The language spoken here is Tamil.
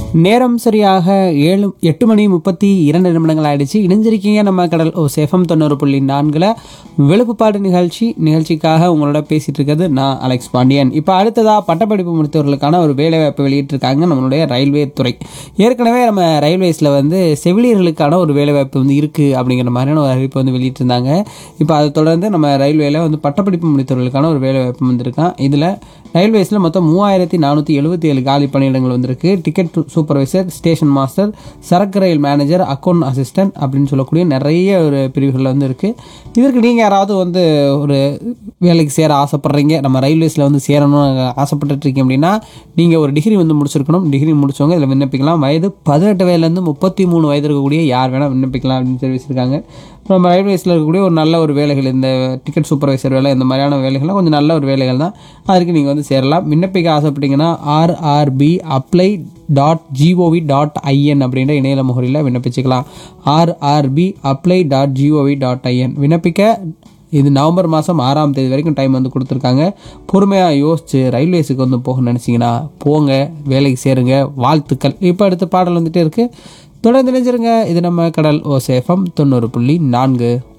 நேரம் சரியாக ஏழு எட்டு மணி முப்பத்தி இரண்டு நிமிடங்கள் ஆயிடுச்சு இணைஞ்சிருக்கீங்க நம்ம கடல் ஓ சேஃபம் தொண்ணூறு புள்ளி நான்கில் வெளுப்புப்பாடு நிகழ்ச்சி நிகழ்ச்சிக்காக உங்களோட பேசிட்டு இருக்கிறது நான் அலெக்ஸ் பாண்டியன் இப்போ அடுத்ததாக பட்டப்படிப்பு முடித்தவர்களுக்கான ஒரு வேலைவாய்ப்பு வெளியிட்டிருக்காங்க நம்மளுடைய ரயில்வே துறை ஏற்கனவே நம்ம ரயில்வேஸில் வந்து செவிலியர்களுக்கான ஒரு வேலைவாய்ப்பு வந்து இருக்குது அப்படிங்கிற மாதிரியான ஒரு அறிவிப்பு வந்து வெளியிட்டிருந்தாங்க இப்போ அதை தொடர்ந்து நம்ம ரயில்வேல வந்து பட்டப்படிப்பு முடித்தவர்களுக்கான ஒரு வேலைவாய்ப்பு வந்திருக்கான் இதில் ரயில்வேஸில் மொத்தம் மூவாயிரத்தி நானூற்றி எழுபத்தி ஏழு காலி பணியிடங்கள் வந்திருக்கு டிக்கெட் சூப்பர்வைசர் ஸ்டேஷன் மாஸ்டர் சரக்கு ரயில் மேனேஜர் அக்கௌண்ட் அசிஸ்டன்ட் அப்படின்னு சொல்லக்கூடிய நிறைய ஒரு பிரிவுகளில் வந்து இருக்குது இதற்கு நீங்கள் யாராவது வந்து ஒரு வேலைக்கு சேர ஆசைப்பட்றீங்க நம்ம ரயில்வேஸில் வந்து சேரணும்னு ஆசைப்பட்டுட்டு இருக்கீங்க அப்படின்னா நீங்கள் ஒரு டிகிரி வந்து முடிச்சிருக்கணும் டிகிரி முடிச்சவங்க இதில் விண்ணப்பிக்கலாம் வயது பதினெட்டு வயதுலேருந்து முப்பத்தி மூணு வயது இருக்கக்கூடிய யார் வேணால் விண்ணப்பிக்கலாம் அப்படின்னு தெரிவிச்சிருக்காங்க நம்ம ரயில்வேஸில் இருக்கக்கூடிய ஒரு நல்ல ஒரு வேலைகள் இந்த டிக்கெட் சூப்பர்வைசர் வேலை இந்த மாதிரியான வேலைகள்லாம் கொஞ்சம் நல்ல ஒரு வேலைகள் தான் அதுக்கு நீங்கள் வந்து சேரலாம் விண்ணப்பிக்க ஆசைப்பட்டீங்கன்னா RRB apply dot GOV dot IN அப்படின்ற இணையதள முகவரியில் விண்ணப்பிச்சுக்கலாம் RRB apply dot GOV dot IN விண்ணப்பிக்க இது நவம்பர் மாதம் ஆறாம் தேதி வரைக்கும் டைம் வந்து கொடுத்துருக்காங்க பொறுமையாக யோசிச்சு ரயில்வேஸுக்கு வந்து போக நினச்சிங்கன்னா போங்க வேலைக்கு சேருங்க வாழ்த்துக்கள் இப்போ அடுத்த பாடல் வந்துட்டே இருக்குது தொடர்ந்து நினைச்சிருங்க இது நம்ம கடல் ஓ சேஃபம் தொண்ணூறு புள்ளி நான்கு